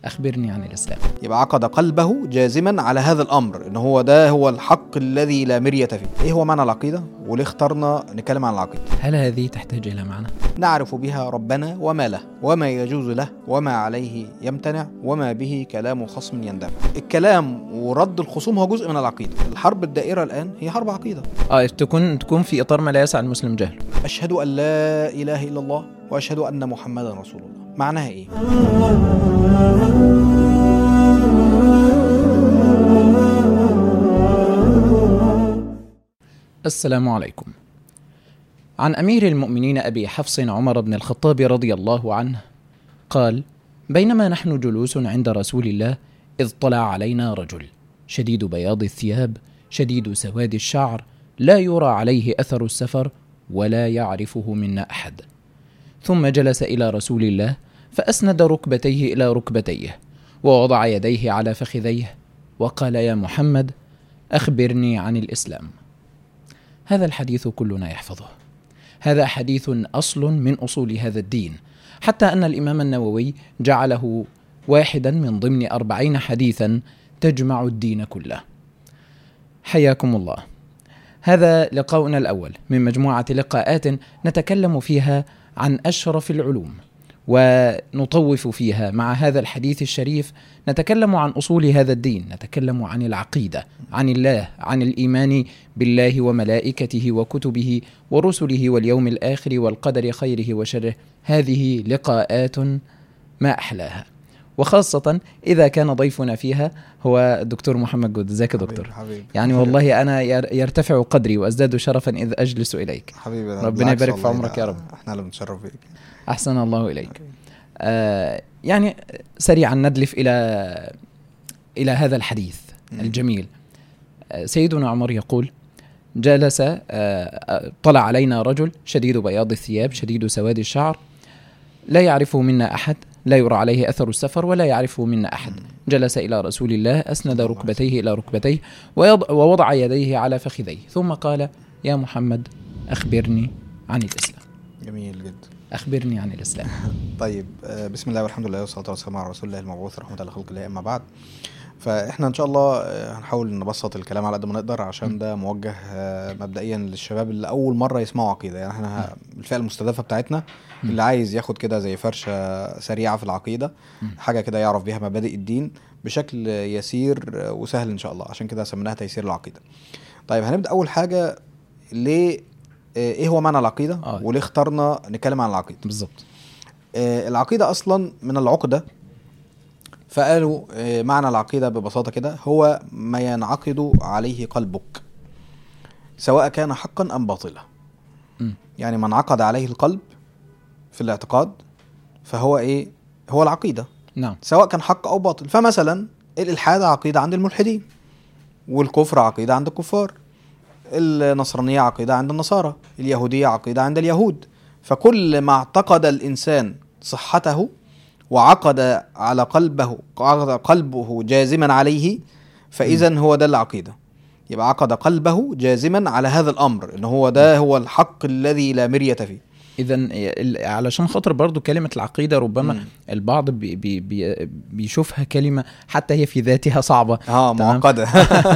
أخبرني عن الإسلام يبقى عقد قلبه جازما على هذا الامر ان هو ده هو الحق الذي لا مريه فيه ايه هو معنى العقيده وليه اخترنا نتكلم عن العقيده هل هذه تحتاج إلى معنى؟ نعرف بها ربنا وما له وما يجوز له وما عليه يمتنع وما به كلام خصم يندفع الكلام ورد الخصوم هو جزء من العقيده الحرب الدائره الان هي حرب عقيده آه تكون تكون في إطار ما لا يسع المسلم جهله اشهد ان لا اله الا الله واشهد ان محمدا رسول الله معناها ايه السلام عليكم. عن امير المؤمنين ابي حفص عمر بن الخطاب رضي الله عنه قال: بينما نحن جلوس عند رسول الله اذ طلع علينا رجل شديد بياض الثياب، شديد سواد الشعر، لا يرى عليه اثر السفر ولا يعرفه منا احد. ثم جلس الى رسول الله فاسند ركبتيه الى ركبتيه ووضع يديه على فخذيه وقال يا محمد اخبرني عن الاسلام. هذا الحديث كلنا يحفظه هذا حديث اصل من اصول هذا الدين حتى ان الامام النووي جعله واحدا من ضمن اربعين حديثا تجمع الدين كله حياكم الله هذا لقاؤنا الاول من مجموعه لقاءات نتكلم فيها عن اشرف العلوم ونطوف فيها مع هذا الحديث الشريف نتكلم عن اصول هذا الدين نتكلم عن العقيده عن الله عن الايمان بالله وملائكته وكتبه ورسله واليوم الاخر والقدر خيره وشره هذه لقاءات ما احلاها وخاصة إذا كان ضيفنا فيها هو الدكتور محمد جود ازيك يا دكتور حبيبي يعني والله أنا ير- يرتفع قدري وأزداد شرفا إذ أجلس إليك حبيبي ربنا بالعكس يبارك في والله، عمرك يا رب. احنا اللي بنتشرف بيك أحسن الله إليك آه يعني سريعا ندلف إلى إلى هذا الحديث مم. الجميل آه سيدنا عمر يقول جلس آه، آه طلع علينا رجل شديد بياض الثياب شديد سواد الشعر لا يعرفه منا أحد لا يرى عليه أثر السفر ولا يعرفه منا أحد جلس إلى رسول الله أسند ركبتيه إلى ركبتيه ويض- ووضع يديه على فخذيه ثم قال يا محمد أخبرني عن الإسلام جميل جدا أخبرني عن الإسلام طيب آه، بسم الله والحمد لله والصلاه والسلام على رسول الله المبعوث رحمه لخلق الله اما بعد فاحنا ان شاء الله آه، هنحاول نبسط الكلام على قد ما نقدر عشان ده موجه آه، مبدئيا للشباب اللي اول مره يسمعوا عقيده يعني احنا الفئه المستهدفه بتاعتنا اللي عايز ياخد كده زي فرشه سريعه في العقيده حاجه كده يعرف بيها مبادئ الدين بشكل يسير آه، وسهل ان شاء الله عشان كده سميناها تيسير العقيده طيب هنبدا اول حاجه ليه آه، ايه هو معنى العقيده آه. وليه اخترنا نتكلم عن العقيده بالضبط آه، العقيدة أصلا من العقدة فقالوا آه، معنى العقيدة ببساطة كده هو ما ينعقد عليه قلبك سواء كان حقا أم باطلا مم. يعني من عقد عليه القلب في الاعتقاد فهو إيه هو العقيدة نعم سواء كان حق أو باطل فمثلا الإلحاد عقيدة عند الملحدين والكفر عقيدة عند الكفار النصرانية عقيدة عند النصارى اليهودية عقيدة عند اليهود فكل ما اعتقد الإنسان صحته وعقد على قلبه عقد قلبه جازما عليه فإذا هو ده العقيدة يبقى عقد قلبه جازما على هذا الأمر إن هو ده هو الحق الذي لا مرية فيه اذا ال- علشان خاطر برضو كلمه العقيده ربما مم. البعض بي بي بي بيشوفها كلمه حتى هي في ذاتها صعبه اه تمام. معقدة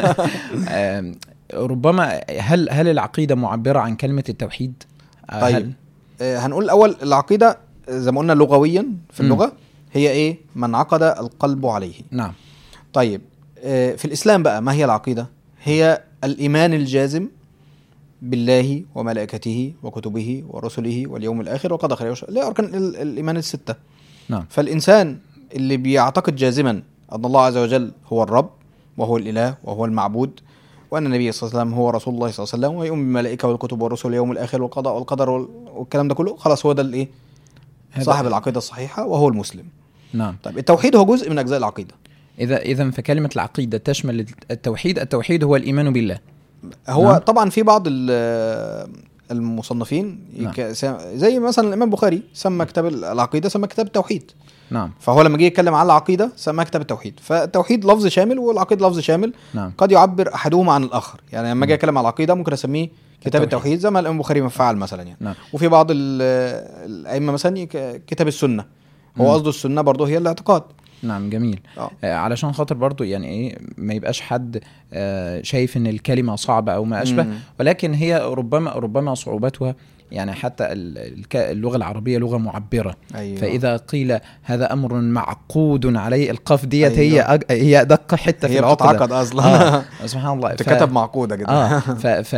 آم، ربما هل هل العقيده معبره عن كلمه التوحيد آه، طيب. هل آه، هنقول الاول العقيده آه، زي ما قلنا لغويا في مم. اللغه هي ايه من عقد القلب عليه نعم طيب آه، في الاسلام بقى ما هي العقيده هي الايمان الجازم بالله وملائكته وكتبه ورسله واليوم الاخر وقدر خيره وشر اللي هي اركان ال- الايمان السته نعم فالانسان اللي بيعتقد جازما ان الله عز وجل هو الرب وهو الاله وهو المعبود وان النبي صلى الله عليه وسلم هو رسول الله صلى الله عليه وسلم ويؤمن بالملائكه والكتب والرسل واليوم الاخر والقضاء والقدر وال- والكلام ده كله خلاص هو ده الايه هذا- صاحب العقيده الصحيحه وهو المسلم نعم طيب التوحيد هو جزء من اجزاء العقيده اذا اذا فكلمه العقيده تشمل التوحيد التوحيد هو الايمان بالله هو نعم. نعم. طبعا في بعض ال- المصنفين نعم. يك- زي مثلا الامام البخاري سمى كتاب العقيده سمى كتاب التوحيد نعم فهو لما جه يتكلم على العقيده سماه كتاب التوحيد فالتوحيد لفظ شامل والعقيده لفظ شامل نعم قد يعبر احدهما عن الاخر يعني لما اجي اتكلم على العقيده ممكن اسميه كتاب التوحيد. التوحيد زي ما الامام البخاري ما فعل مثلا يعني نعم وفي بعض ال- الائمه مثلا يك- كتاب السنه مم. هو قصده السنه برضه هي الاعتقاد نعم جميل اه آه، علشان خاطر برضو يعني ايه ما يبقاش حد آه، شايف ان الكلمه صعبه او ما اشبه مم. ولكن هي ربما ربما صعوبتها يعني حتى ال- الك- اللغه العربيه لغه معبره ايوه فاذا قيل هذا امر معقود عليه القاف ديت أيوة. هي أج- هي ادق حته في هي العقده بتتعقد اصلا آه سبحان الله ف- تكتب معقوده جدا اه ف ف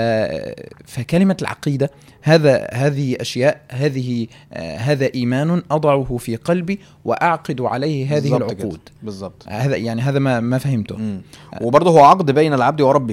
فكلمه العقيده هذا هذه اشياء هذه آه هذا ايمان اضعه في قلبي واعقد عليه هذه بالظبط كده. العقود بالظبط هذا يعني هذا ما ما فهمته مم. وبرضه هو عقد بين العبد وربه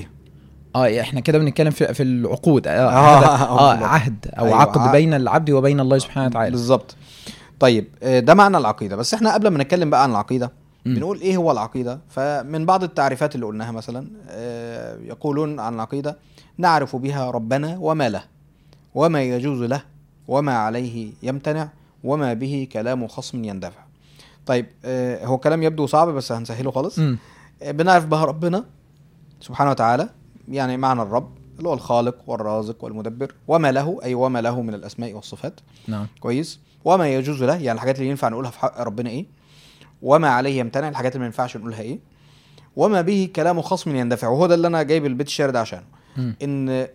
اه احنا كده بنتكلم في, في العقود اه, آه، هذا آه، اه بالظبط. عهد او أيوة، عقد عقد. بين العبد وبين الله سبحانه وتعالى بالظبط طيب آه، ده معنى العقيده بس احنا قبل ما نتكلم بقى عن العقيده مم. بنقول ايه هو العقيده فمن بعض التعريفات اللي قلناها مثلا آه، يقولون عن العقيده نعرف بها ربنا وما له وما يجوز له وما عليه يمتنع وما به كلام خصم يندفع طيب آه، هو كلام يبدو صعب بس هنسهله خالص مم. آه، بنعرف بها ربنا سبحانه وتعالى يعني معنى الرب اللي هو الخالق والرازق والمدبر وما له اي وما له من الاسماء والصفات نعم كويس وما يجوز له يعني الحاجات اللي ينفع نقولها في حق ربنا ايه وما عليه يمتنع الحاجات اللي ما ينفعش نقولها ايه وما به كلام خصم يندفع وهو ده اللي انا جايب البيت الشعر ده عشانه مم. ان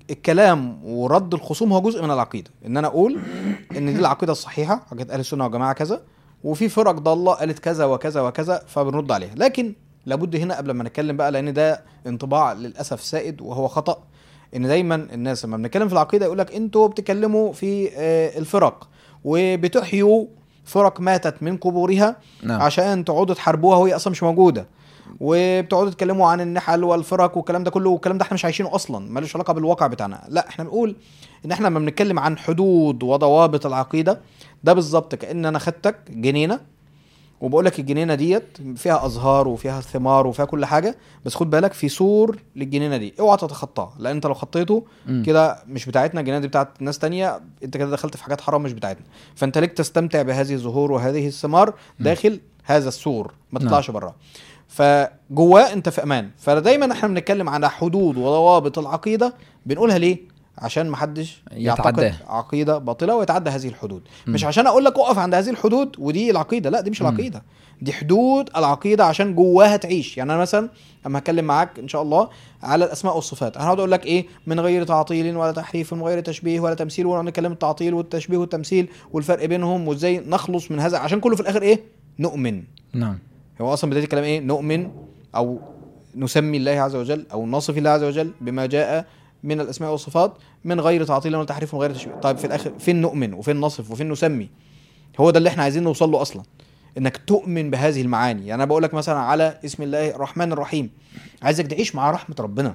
الكلام ورد الخصوم هو جزء من العقيده ان انا اقول ان دي العقيده الصحيحه عقيده اهل السنه والجماعه كذا وفي فرق ضاله قالت كذا وكذا وكذا فبنرد عليها لكن لابد هنا قبل ما نتكلم بقى لان ده انطباع للاسف سائد وهو خطا ان دايما الناس لما بنتكلم في العقيده يقول لك انتوا بتتكلموا في آه، الفرق وبتحيوا فرق ماتت من قبورها نعم عشان تقعدوا تحاربوها وهي اصلا مش موجوده وبتقعدوا تتكلموا عن النحل والفرق والكلام ده كله والكلام ده احنا مش عايشينه اصلا ملوش علاقه بالواقع بتاعنا لا احنا بنقول ان احنا لما بنتكلم عن حدود وضوابط العقيده ده بالظبط كان انا خدتك جنينه وبقول لك الجنينه ديت فيها ازهار وفيها ثمار وفيها كل حاجه بس خد بالك في سور للجنينه دي اوعى تتخطاه لان انت لو خطيته مم. كده مش بتاعتنا الجنينه دي بتاعت ناس تانية انت كده دخلت في حاجات حرام مش بتاعتنا فانت ليك تستمتع بهذه الزهور وهذه الثمار داخل هذا السور ما نعم. تطلعش بره فجواه انت في امان فدايما احنا بنتكلم على حدود وضوابط العقيده بنقولها ليه عشان محدش يعتقد يتعداها. عقيده باطله ويتعدى هذه الحدود مم. مش عشان اقول لك اقف عند هذه الحدود ودي العقيده لا دي مش مم. العقيده دي حدود العقيده عشان جواها تعيش يعني انا مثلا اما هتكلم معاك ان شاء الله على الاسماء والصفات انا هقعد اقول لك ايه من غير تعطيل ولا تحريف من غير تشبيه ولا تمثيل ونقعد نتكلم التعطيل والتشبيه والتمثيل والفرق بينهم وازاي نخلص من هذا عشان كله في الاخر ايه نؤمن نعم هو اصلا بدايه الكلام ايه نؤمن او نسمي الله عز وجل او نصف الله عز وجل بما جاء من الاسماء والصفات من غير تعطيل ولا تحريف ومن غير تشبيه طيب في الاخر فين نؤمن وفين نصف وفين نسمي هو ده اللي احنا عايزين نوصل له اصلا انك تؤمن بهذه المعاني يعني انا بقول لك مثلا على اسم الله الرحمن الرحيم عايزك تعيش مع رحمه ربنا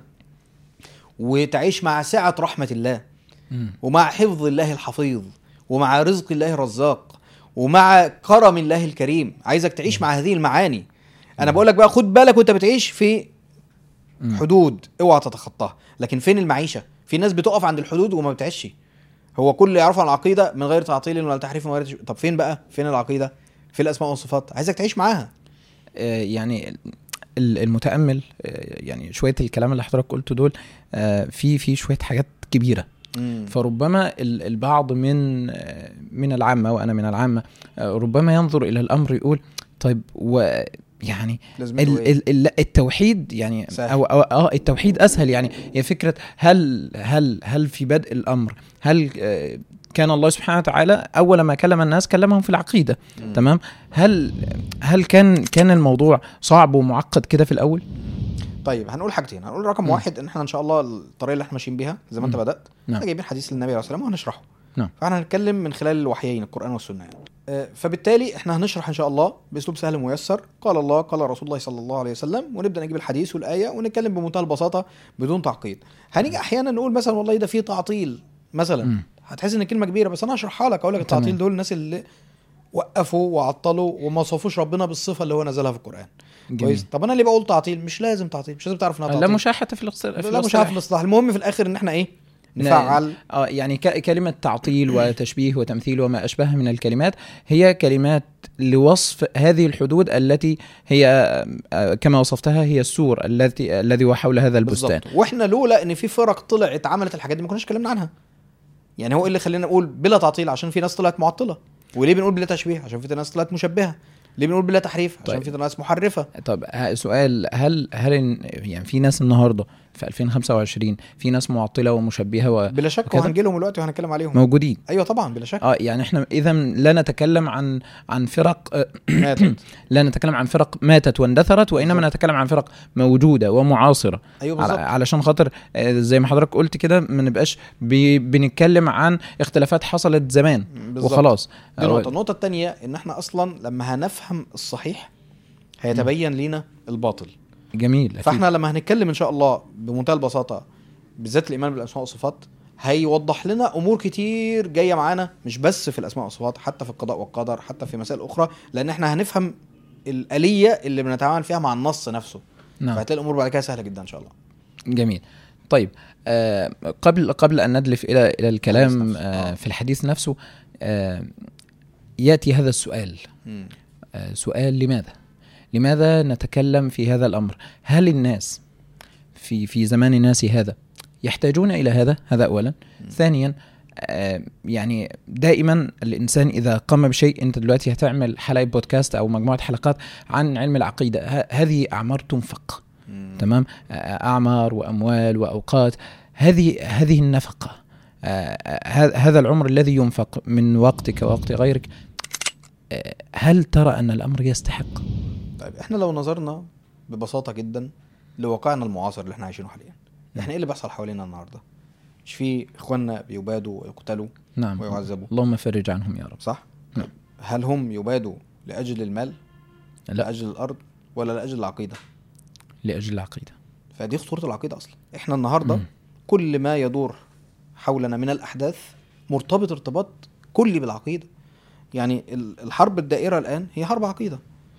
وتعيش مع سعه رحمه الله مم. ومع حفظ الله الحفيظ ومع رزق الله الرزاق ومع كرم الله الكريم عايزك تعيش مع هذه المعاني انا بقول لك بقى خد بالك وانت بتعيش في مم. حدود اوعى تتخطاها لكن فين المعيشه في ناس بتقف عند الحدود وما بتعيش هو كل اللي يعرفه عن العقيده من غير تعطيل ولا تحريف ولا غير تشبيه. طب فين بقى فين العقيده في الاسماء والصفات عايزك تعيش معاها آه، يعني ال- المتامل آه، يعني شويه الكلام اللي حضرتك قلته دول آه، في في شويه حاجات كبيره فربما ال- البعض من آه، من العامه وانا من العامه آه، ربما ينظر الى الامر يقول طيب و يعني لازم ال ال ال لا، التوحيد يعني سهل. او, أو اه التوحيد اسهل يعني هي فكره هل هل هل في بدء الامر هل آه، كان الله سبحانه وتعالى اول ما كلم الناس كلمهم في العقيده مم. تمام هل هل كان كان الموضوع صعب ومعقد كده في الاول طيب هنقول حاجتين هنقول رقم مم. واحد ان احنا ان شاء الله الطريقه اللي احنا ماشيين بيها زي ما انت مم. بدات نعم. احنا جايبين حديث للنبي عليه الصلاه والسلام وهنشرحه نعم. فاحنا هنتكلم من خلال الوحيين القران والسنه يعني آه، فبالتالي احنا هنشرح ان شاء الله باسلوب سهل ميسر قال الله قال رسول الله صلى الله عليه وسلم ونبدا نجيب الحديث والايه ونتكلم بمنتهى البساطه بدون تعقيد هنيجي احيانا نقول مثلا والله ده فيه تعطيل مثلا مم. هتحس ان الكلمه كبيره بس انا هشرحها لك اقول لك التعطيل تمام. دول الناس اللي وقفوا وعطلوا وما وصفوش ربنا بالصفه اللي هو نزلها في القران جميل. كويس طب انا ليه بقول تعطيل مش لازم تعطيل مش لازم تعرف انها لا تعطيل مشاحه في الاصطلاح لا مش عارف الاصلاح المهم في الاخر ان احنا ايه ن- نفعل اه يعني ك- كلمة تعطيل وتشبيه وتمثيل وما أشبه من الكلمات هي كلمات لوصف هذه الحدود التي هي آه، كما وصفتها هي السور التي الذي هو حول هذا البستان بالظبط واحنا لولا ان في فرق طلعت عملت الحاجات دي ما كناش اتكلمنا عنها يعني هو ايه اللي خلينا نقول بلا تعطيل عشان في ناس طلعت معطله وليه بنقول بلا تشبيه عشان في ناس طلعت مشبهه ليه بنقول بلا تحريف عشان طيب. في ناس محرفه طب ه- سؤال هل هل إن- يعني في ناس النهارده في 2025 في ناس معطله ومشبهه بلا شك وكذا؟ وهنجي لهم دلوقتي وهنتكلم عليهم وموجودين ايوه طبعا بلا شك اه يعني احنا اذا لا نتكلم عن عن فرق آه، ماتت لا نتكلم عن فرق ماتت واندثرت وانما بالظبط. نتكلم عن فرق موجوده ومعاصره ايوه على- بالظبط علشان خاطر آه، زي ما حضرتك قلت كده ما نبقاش بي- بنتكلم عن اختلافات حصلت زمان بالظبط. وخلاص دي آه، نقطة، النقطة التانية إن إحنا أصلا لما هنفهم الصحيح هيتبين لينا الباطل، جميل أكيد. فإحنا لما هنتكلم إن شاء الله بمنتهى البساطة بالذات الإيمان بالأسماء والصفات هيوضح لنا أمور كتير جاية معانا مش بس في الأسماء والصفات حتى في القضاء والقدر حتى في مسائل أخرى لأن إحنا هنفهم الآلية اللي بنتعامل فيها مع النص نفسه نعم فهتلاقي الأمور بعد كده سهلة جدا إن شاء الله. جميل طيب آه قبل قبل ان ندلف الى الى الكلام الحديث نفسه. آه آه. في الحديث نفسه آه ياتي هذا السؤال مم. آه سؤال لماذا؟ لماذا نتكلم في هذا الامر؟ هل الناس في في زمان الناس هذا يحتاجون الى هذا؟ هذا اولا. ثانيا آه يعني دائما الانسان اذا قام بشيء انت دلوقتي هتعمل حلقه بودكاست او مجموعه حلقات عن علم العقيده ه- هذه اعمار تنفق مم. تمام آه، اعمار واموال واوقات هذه هذه النفقه آه، ه- هذا العمر الذي ينفق من وقتك ووقت غيرك آه، هل ترى ان الامر يستحق طيب احنا لو نظرنا ببساطه جدا لواقعنا المعاصر اللي احنا عايشينه حاليا احنا ايه اللي بيحصل حوالينا النهارده مش في اخواننا بيبادوا ويقتلوا نعم ويعذبوا اللهم فرج عنهم يا رب صح نعم. هل هم يبادوا لاجل المال لا لاجل الارض ولا لاجل العقيده لاجل العقيده فدي خطوره العقيده اصلا احنا النهارده مم. كل ما يدور حولنا من الاحداث مرتبط ارتباط كلي بالعقيده يعني ال- الحرب الدائره الان هي حرب عقيده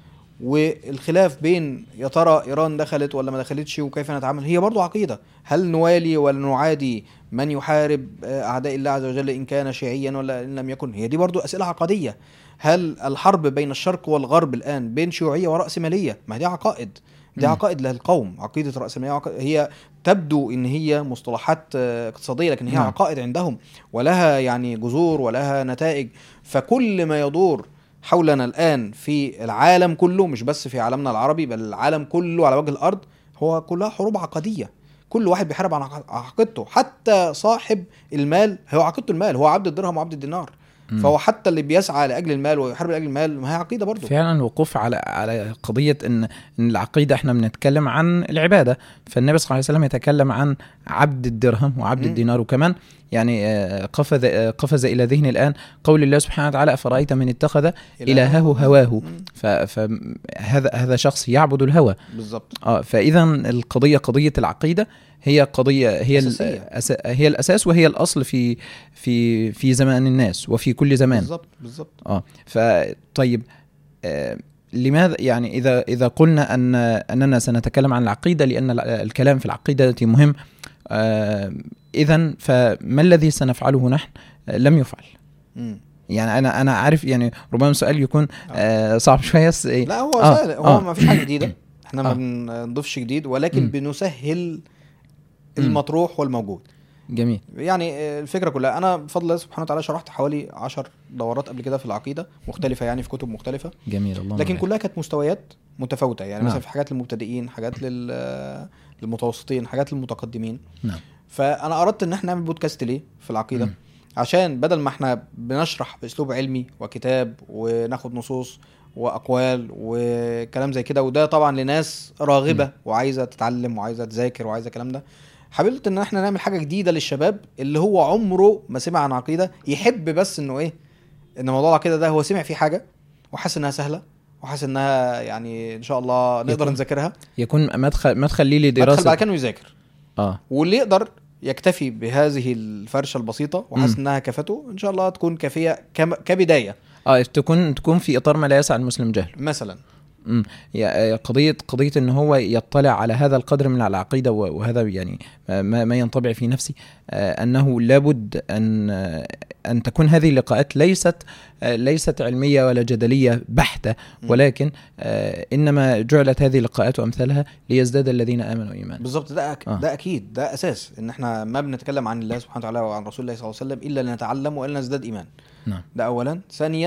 والخلاف بين يا ترى ايران دخلت ولا ما دخلتش وكيف نتعامل هي برضو عقيده هل نوالي ولا نعادي من يحارب آه، اعداء الله عز وجل ان كان شيعيا ولا ان لم يكن هي دي برضو اسئله عقديه هل الحرب بين الشرق والغرب الان بين شيوعيه وراسماليه ما دي عقائد دي مم. عقائد للقوم عقيده الراسماليه وعق- هي تبدو ان هي مصطلحات آه، اقتصاديه لكن هي نعم. عقائد عندهم ولها يعني جذور ولها نتائج فكل ما يدور حولنا الان في العالم كله مش بس في عالمنا العربي بل العالم كله على وجه الارض هو كلها حروب عقديه كل واحد بيحارب عن عق- عقيدته حتى صاحب المال هو عقيدته المال هو عبد الدرهم وعبد الدينار مم. فهو حتى اللي بيسعى لاجل المال ويحارب لاجل المال ما هي عقيده برضه فعلا الوقوف على على قضيه ان ان العقيده احنا بنتكلم عن العباده فالنبي صلى الله عليه وسلم يتكلم عن عبد الدرهم وعبد مم. الدينار وكمان يعني آه، قفز آه، قفز الى ذهني الان قول الله سبحانه وتعالى افرايت من اتخذ الهه هواه مم. ف- فهذا هذا شخص يعبد الهوى بالظبط اه فاذا القضيه قضيه العقيده هي قضيه هي ال- أساسية. أس- هي الاساس وهي الاصل في في في زمان الناس وفي كل زمان بالظبط بالظبط اه فطيب آه لماذا يعني اذا اذا قلنا ان اننا سنتكلم عن العقيده لان ال- الكلام في العقيده مهم آه اذا فما الذي سنفعله نحن آه لم يفعل مم. يعني انا انا عارف يعني ربما السؤال يكون آه صعب شويه بس إيه، لا هو آه، سهل هو آه. ما فيش حاجه جديده احنا ما آه. بنضيفش جديد ولكن مم. بنسهل المطروح والموجود جميل يعني آه، الفكره كلها انا بفضل الله سبحانه وتعالى شرحت حوالي 10 دورات قبل كده في العقيده مختلفه يعني في كتب مختلفه جميل الله لكن يبارك. كلها كانت مستويات متفاوته يعني نعم. مثلا في حاجات للمبتدئين حاجات لل آه، للمتوسطين حاجات للمتقدمين نعم فانا اردت ان احنا نعمل بودكاست ليه في العقيده مم. عشان بدل ما احنا بنشرح باسلوب علمي وكتاب وناخد نصوص واقوال وكلام زي كده وده طبعا لناس راغبه وعايزه تتعلم وعايزه تذاكر وعايزه الكلام ده حاولت ان احنا نعمل حاجه جديده للشباب اللي هو عمره ما سمع عن عقيده يحب بس انه ايه ان موضوع العقيده ده هو سمع فيه حاجه وحاسس انها سهله وحاسس انها يعني ان شاء الله نقدر يكون نذاكرها يكون مدخل مدخل لي ادخل بعد لدراسه كده يذاكر اه واللي يقدر يكتفي بهذه الفرشه البسيطه وحاسس مم. انها كفته ان شاء الله تكون كافيه كم- كبدايه اه تكون تكون في اطار ما لا يسع المسلم جهله مثلا امم يا- قضيه قضيه ان هو يطلع على هذا القدر من العقيده و- وهذا يعني ما, ما ينطبع في نفسي آه، انه لابد ان آه، ان تكون هذه اللقاءات ليست آه، ليست علميه ولا جدليه بحته م. ولكن آه، انما جعلت هذه اللقاءات وامثالها ليزداد الذين امنوا ايمانا بالظبط ده أك... آه. ده اكيد ده اساس ان احنا ما بنتكلم عن الله سبحانه وتعالى وعن رسول الله صلى الله عليه وسلم الا لنتعلم والا نزداد ايمان نعم ده اولا ثانيا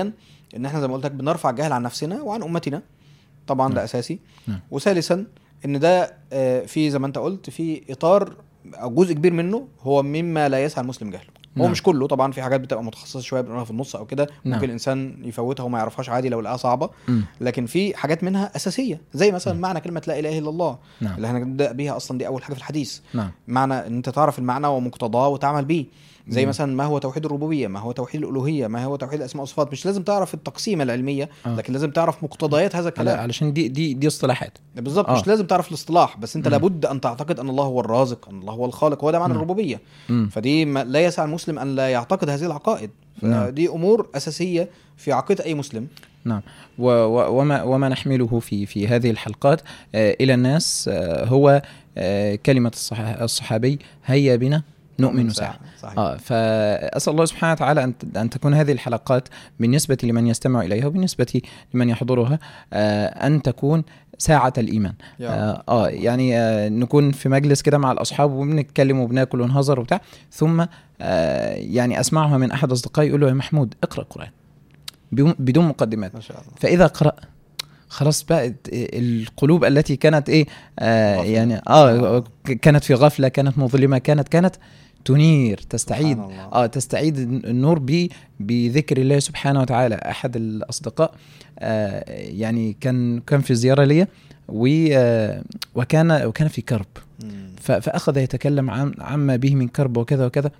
ان احنا زي ما قلت لك بنرفع الجهل عن نفسنا وعن امتنا طبعا ده نعم. اساسي نعم. وثالثا ان ده آه، في زي ما انت قلت في اطار او جزء كبير منه هو مما لا يسعى المسلم جهله هو نعم. مش كله طبعا في حاجات بتبقى متخصصه شويه بنقولها في النص او كده نعم. ممكن الانسان يفوتها وما يعرفهاش عادي لو لقاها صعبه مم. لكن في حاجات منها اساسيه زي مثلا نعم. معنى كلمه لا اله الا الله نعم اللي هنبدا بيها اصلا دي اول حاجه في الحديث نعم معنى ان انت تعرف المعنى ومقتضاه وتعمل بيه زي مم. مثلا ما هو توحيد الربوبيه ما هو توحيد الالوهيه ما هو توحيد الاسماء والصفات مش لازم تعرف التقسيمه العلميه آه. لكن لازم تعرف مقتضيات هذا على- الكلام علشان دي دي دي اصطلاحات بالظبط آه. مش لازم تعرف الاصطلاح بس انت مم. لابد ان تعتقد ان الله هو الرازق ان الله هو الخالق هو ده معنى نعم. الربوبيه مم. فدي ما لا يسع المسلم ان لا يعتقد هذه العقائد نعم. فدي امور اساسيه في عقيده اي مسلم نعم و و وما وما نحمله في في هذه الحلقات آه الى الناس آه هو آه كلمه الصح الصحابي هيا بنا نؤمن ساعه صحيح اه فاسال الله سبحانه وتعالى ان ان تكون هذه الحلقات بالنسبه لمن يستمع اليها وبالنسبه لمن يحضرها آه ان تكون ساعة الإيمان يا رب. آه, آه يعني آه نكون في مجلس كده مع الأصحاب وبنتكلم وبناكل ونهزر وبتاع ثم آه يعني أسمعها من أحد أصدقائي يقول له يا محمود اقرأ القرآن بدون- بدون مقدمات ما شاء الله فاذا قرأ خلاص بقت القلوب التي كانت ايه آه غفلة. يعني اه ك- كانت في غفله كانت مظلمه كانت كانت تنير تستعيد سبحان الله. اه تستعيد النور ب بذكر الله سبحانه وتعالى احد الاصدقاء آه يعني كان كان في زياره لي و- آه، وكان وكان في كرب مم. ف- فاخذ يتكلم عن عما به من كرب وكذا وكذا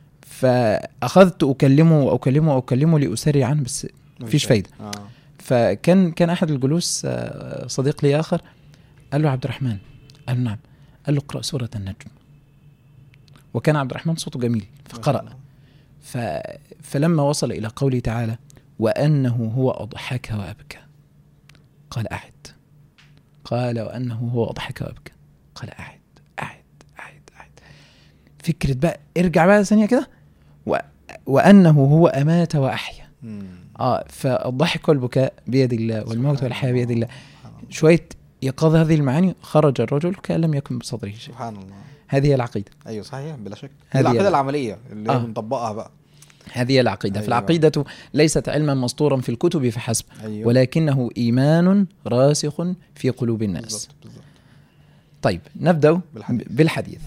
فاخذت اكلمه واكلمه واكلمه لاسري عنه بس مفيش فايدة. اه فكان كان احد الجلوس آه، صديق لي اخر قال له عبد الرحمن قال له نعم قال له اقرا سوره النجم وكان عبد الرحمن صوته جميل ما شاء فقرا الله. ف... فلما وصل الى قوله تعالى وانه هو اضحك وابكى قال اعد قال وانه هو اضحك وابكى قال اعد اعد اعد اعد فكره بقى ارجع بقى ثانيه كده و... وانه هو امات واحيا مم. اه فالضحك والبكاء بيد الله والموت سبحان والحياه بيد الله سبحان الله. شويه ايقاظ هذه المعاني خرج الرجل كان لم يكن بصدره شيء سبحان الله هذه هي العقيده ايوه صحيح بلا شك هذه العقيده هي. العمليه اللي آه. آه. بنطبقها بقى هذه هي العقيده أيوة. فالعقيده ليست علما مسطورا في الكتب فحسب ايوه ولكنه ايمان راسخ في قلوب الناس بالظبط بالظبط طيب نبدا بالحديث. بالحديث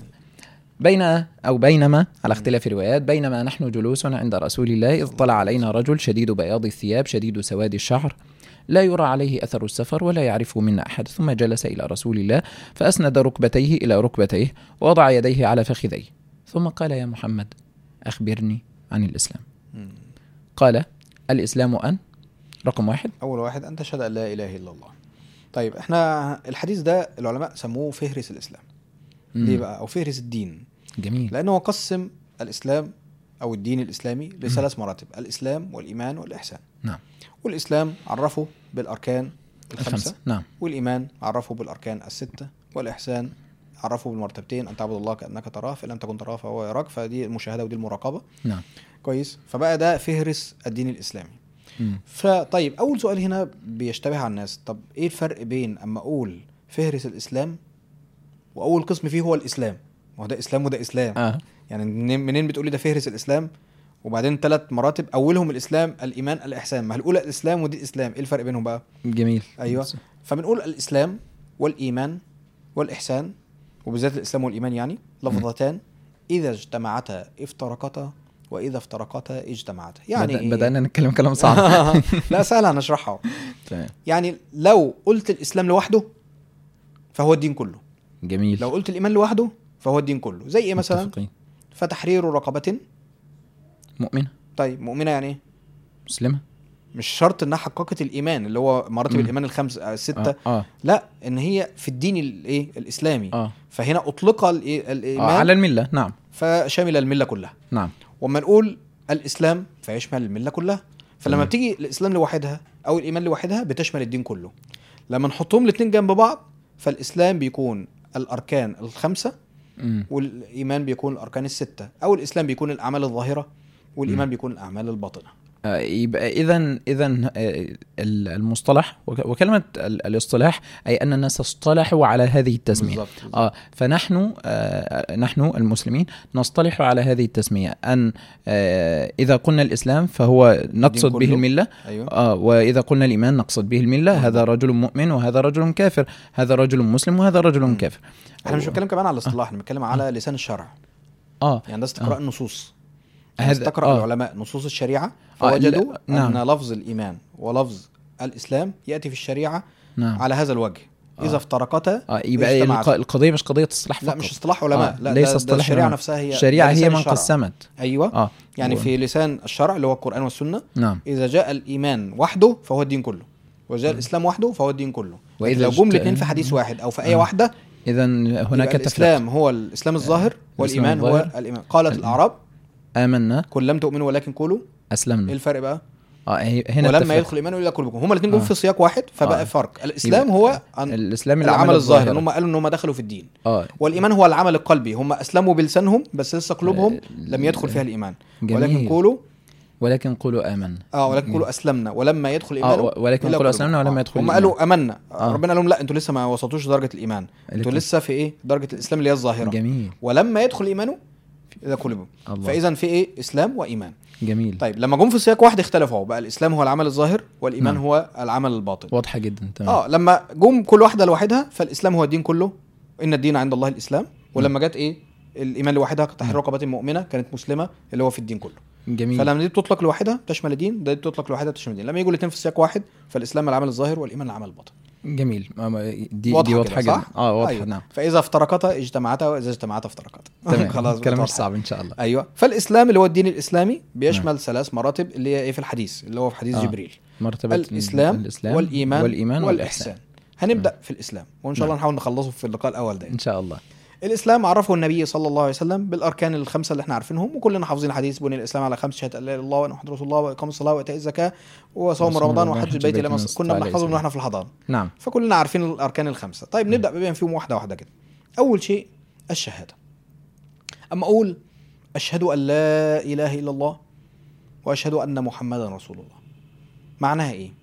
بين او بينما على اختلاف الروايات بينما نحن جلوس عند رسول الله اذ طلع علينا رجل شديد بياض الثياب شديد سواد الشعر لا يرى عليه اثر السفر ولا يعرفه منا احد ثم جلس الى رسول الله فاسند ركبتيه الى ركبتيه ووضع يديه على فخذيه ثم قال يا محمد اخبرني عن الاسلام مم. قال الاسلام ان رقم واحد اول واحد ان تشهد ان لا اله الا الله طيب احنا الحديث ده العلماء سموه فهرس الاسلام ليه مم. بقى او فهرس الدين جميل لانه قسم الاسلام او الدين الاسلامي لثلاث مراتب الاسلام والايمان والاحسان نعم والاسلام عرفه بالاركان الخمسه الخمسه نعم والايمان عرفه بالاركان السته والاحسان عرفه بالمرتبتين ان تعبد الله كانك تراه فان لم تكن تراه فهو يراك فدي المشاهده ودي المراقبه نعم كويس فبقى ده فهرس الدين الاسلامي مم. فطيب اول سؤال هنا بيشتبه على الناس طب ايه الفرق بين اما اقول فهرس الاسلام واول قسم فيه هو الاسلام ما هو ده اسلام وده اسلام اه يعني منين منين بتقولي ده فهرس الاسلام وبعدين ثلاث مراتب اولهم الاسلام الايمان الاحسان ما الاولى الاسلام ودي الاسلام ايه الفرق بينهم بقى جميل ايوه فبنقول الاسلام والايمان والاحسان وبالذات الاسلام والايمان يعني لفظتان اذا اجتمعتا افترقتا واذا افترقتا اجتمعتا يعني يعني إيه؟ بدانا نتكلم كلام صعب لا سهل هنشرحها تمام يعني لو قلت الاسلام لوحده فهو الدين كله جميل لو قلت الايمان لوحده فهو الدين كله زي ايه مثلا متفقين. فتحرير رقبه مؤمنة طيب مؤمنه يعني ايه مسلمة مش شرط انها حققت الايمان اللي هو مراتب مم. الايمان الخمس آه، السته اه اه, لا ان هي في الدين الايه الاسلامي آه. فهنا اطلق الإيه- آه الايمان على الملة نعم فشمل المله كلها نعم وما نقول الاسلام فيشمل المله كلها فلما تمام. بتيجي الاسلام لوحدها او الايمان لوحدها بتشمل الدين كله لما نحطهم الاثنين جنب بعض فالاسلام بيكون الاركان الخمسه مم. والايمان بيكون الاركان السته او الاسلام بيكون الاعمال الظاهره والايمان مم. بيكون الاعمال الباطنه آه، يبقى اذا اذا المصطلح وك- وكلمه ال- الاصطلاح اي ان الناس اصطلحوا على هذه التسميه بالظبط بالظبط. اه فنحن آه نحن المسلمين نصطلح على هذه التسميه ان آه اذا قلنا الاسلام فهو نقصد به كله. المله ايوه آه واذا قلنا الايمان نقصد به المله هذا رجل مؤمن وهذا رجل كافر هذا رجل مسلم وهذا رجل مم. كافر احنا مش بنتكلم كمان على الاصطلاح احنا بنتكلم على لسان الشرع اه يعني ده استقراء النصوص يعني هذا- استقرأ آه. العلماء نصوص الشريعة آه، فوجدوا لا، نعم. أن لفظ الإيمان ولفظ الإسلام يأتي في الشريعة نعم على هذا الوجه إذا آه. افترقتا آه يبقى اجتمعتا. الق- القضيه مش قضيه اصطلاح لا فقط مش اصطلاح علماء آه، لا ليس ده- ده اصطلاح الشريعة علماء. نفسها هي الشريعه ده هي لسان من الشرع. قسمت أيوه اه يعني و- في لسان الشرع اللي هو القرآن والسنة نعم إذا جاء الإيمان وحده فهو الدين كله وجاء الإسلام وحده فهو الدين كله وإذا وإذا لو جم اجت- الاثنين في حديث واحد أو في آية آه. واحدة اذا يبقى هناك تفرقه الإسلام هو الإسلام الظاهر والإيمان هو الظاهر. الإيمان قالت الأعراب امنا كل لم تؤمنوا ولكن قولوا إيه اسلمنا الفرق بقى؟ اه هي- هنا ولما التفرقة. يدخل الايمان الى قلوبكم هما الاثنين جم آه. في سياق واحد فبقى آه. فرق الاسلام يبقى هو عن الاسلام العمل الظاهر ان الظاهر هم قالوا ان هم دخلوا في الدين اه والايمان هو العمل القلبي هم اسلموا بلسانهم بس لسه قلوبهم آه، لم يدخل فيها الايمان جميل. ولكن قولوا ولكن قولوا امنا اه ولكن قولوا اسلمنا ولما يدخل الايمان آه، ولكن إلى قولوا قلوبكم. أسلمنا ولما آه. يدخل هم الإيمان. قالوا امنا آه. ربنا قال لهم لا انتوا لسه ما وصلتوش لدرجه الايمان انتوا لكن- لسه في ايه درجه الاسلام اللي هي الظاهره جميل ولما يدخل الايمان الى قلوبهم الله فاذا في ايه اسلام وايمان جميل طيب لما جم في سياق واحد اختلفوا بقى الاسلام هو العمل الظاهر والايمان نعم. هو العمل الباطن واضحه جدا تمام اه لما جم كل واحده لوحدها فالاسلام هو الدين كله ان الدين عند الله الاسلام ولما جت ايه الايمان لوحدها تحرير رقبات مؤمنه كانت مسلمه اللي هو في الدين كله جميل فلما دي بتطلق لوحدها تشمل الدين ده تطلق لوحدها تشمل الدين لما يجوا الاثنين في سياق واحد فالاسلام العمل الظاهر والايمان العمل الباطن جميل ما- ما- دي واضحة دي واضحه كده، جدا صح؟ اه واضحه أيوة. نعم فاذا افترقتا اجتمعتا واذا اجتمعتا افترقتا تمام خلاص كلام بقت مش واضحة. صعب ان شاء الله ايوه فالاسلام اللي هو الدين الاسلامي بيشمل ثلاث مراتب اللي هي ايه في الحديث اللي هو في حديث آه. جبريل مرتبه الاسلام, الاسلام والايمان, والايمان والاحسان والاحسان هنبدا في الاسلام وان شاء الله نعم. نحاول نخلصه في اللقاء الاول ده ان شاء الله الاسلام عرفه النبي صلى الله عليه وسلم بالاركان الخمسه اللي احنا عارفينهم وكلنا حافظين الحديث بني الاسلام على خمس شهاده لا اله الا الله وان محمد رسول الله واقام الصلاه وايتاء الزكاه وصوم وصوم رمضان رمضان وحج وحج البيت بيت لما من كنا استطاع إليه بنحفظهم سبيلا. واحنا في الحضانه نعم فكلنا عارفين الاركان الخمسه طيب نبدا بما فيهم واحده واحده كده اول شيء الشهاده اما اقول اشهد ان لا اله الا الله واشهد ان محمدا رسول الله معناها ايه